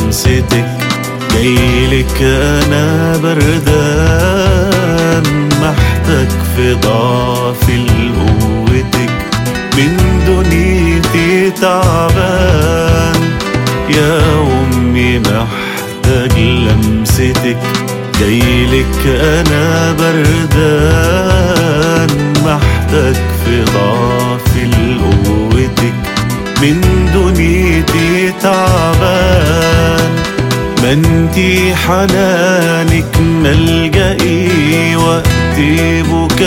لمستك جايلك انا بردان محتاج في ضعف لقوتك من دنيتي تعبان يا امي محتاج لمستك جايلك انا بردان محتاج في ضعف لقوتك من دنيتي تعبان ما انتي حنانك ملجئي وقتي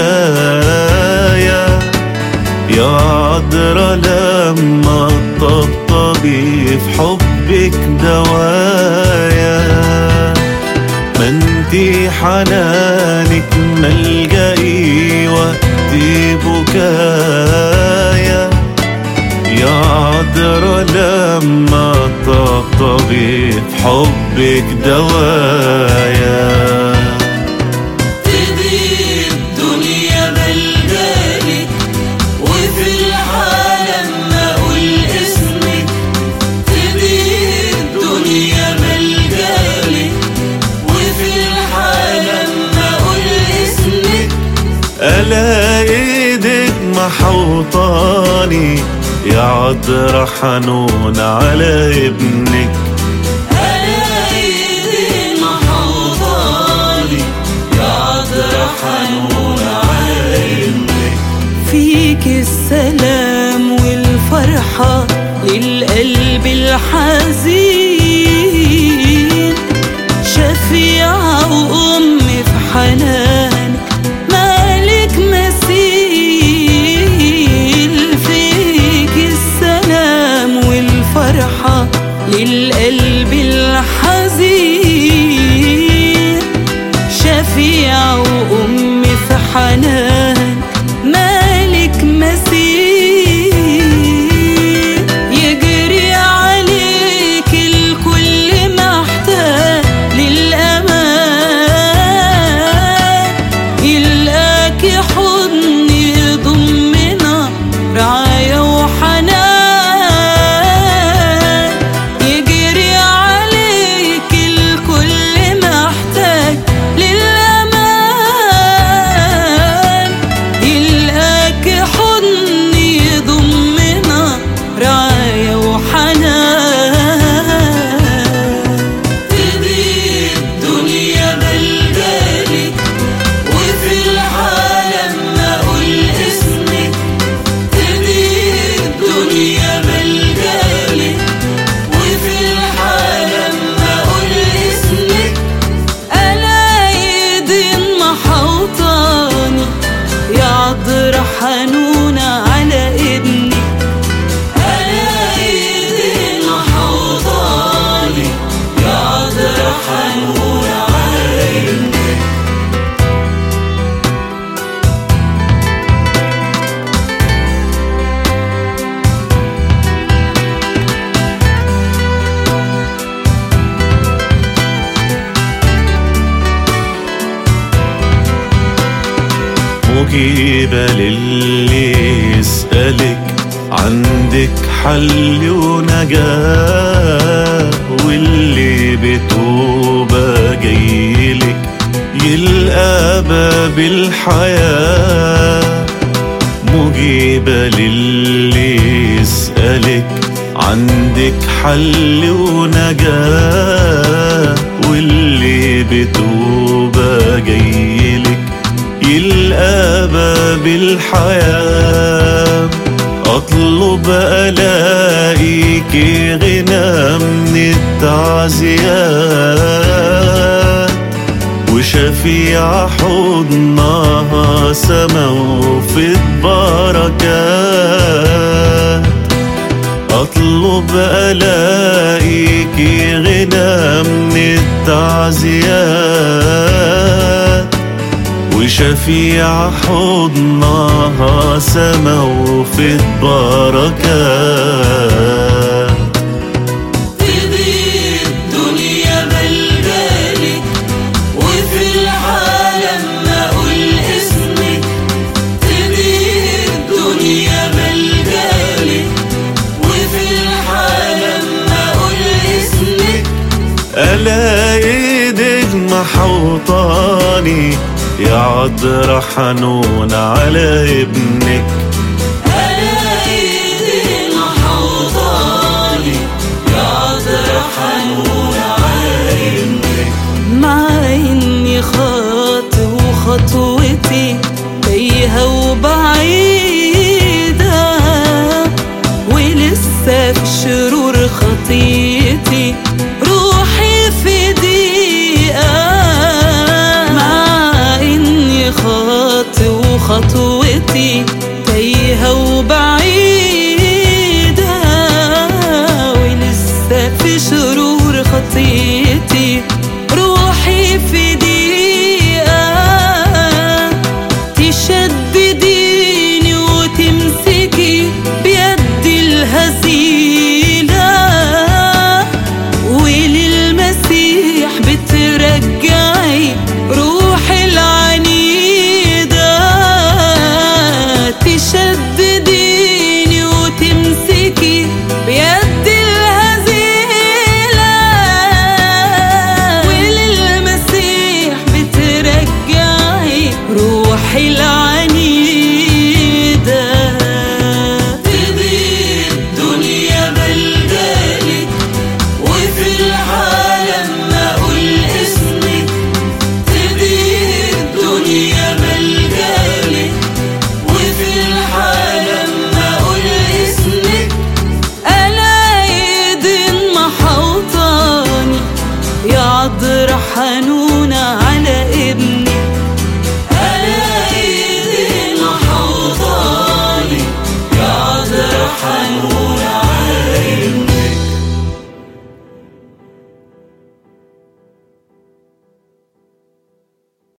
بكايا يا عذرا لما تطبطبي في حبك دوايا ما انتي حنانك ملجئي وقتي بكايا يا عذرا لما طبطبي في حبك دوايا تدي الدنيا بلجالك وفي العالم ما اقول اسمك تدي الدنيا بلجالك وفي العالم ما اقول اسمك ألا ايدك محوطاني يا عذرا حنون على ابنك انا ايدي محوطاني يا عذرا حنون على ابنك فيك السلام والفرحة للقلب الحزين شفيعة وأم في حنانك مالك مثيل فيك السلام والفرحة للقلب الحزين شفيعة وأم في حنان مالك مثيل يجري عليك الكل محتاج للأمان يلقاك حضن يضمنا رعاية وحنان يجري عليك الكل محتاج للأمان يلقاك حضن يضمنا رعاية وحنان تدي الدنيا بلجالك وفي العالم ما اقول اسمك تدي الدنيا بلجالك وفي العالم ما اقول اسمك ألا ايدي محوطاني يا عذرا حنونة على ابني انا ايدي محوطاني يا عذرا حنون على ابنك مجيبة للي يسألك عندك حل ونجاة واللي بتوبة جايلك يلقى باب الحياة مجيبة للي يسألك عندك حل ونجاة واللي بتوبة جايلك يلقى باب الحياة أطلب ألاقيك غنى من التعزيات وشفيع حضنها سما وفي بركات أطلب ألاقيك غنى من التعزيات وشفيع حضنها سما وفي بركات تدي الدنيا بلجالك وفي العالم ما اقول اسمك تدي الدنيا بلجالك وفي العالم ما اقول اسمك يا عذرا حنون على ابنك الاقي محوطاني يا عذرا حنون على ابنك مع اني خاطي وخطوتي تايهة وبعيدة ولسه في شرور خطيتي روحي في دقيقة مع اني خاطي وخطوتي تايهة وبعيدة ولسه في شرور خطيتي روحي في دقيقة تشدديني وتمسكي بيدي الهزيلة وللمسيح بترجعي روحي العنيدة تشدديني وتمسكي بيدي الهزيلة وللمسيح بترجعي روحي العنيدة تضيق الدنيا بلدالك وفي العالم ما أقول اسمك تضيق الدنيا بلدالك وفي العالم ما أقول اسمك ألاقي ايدين محوطاني يا عذرا حنون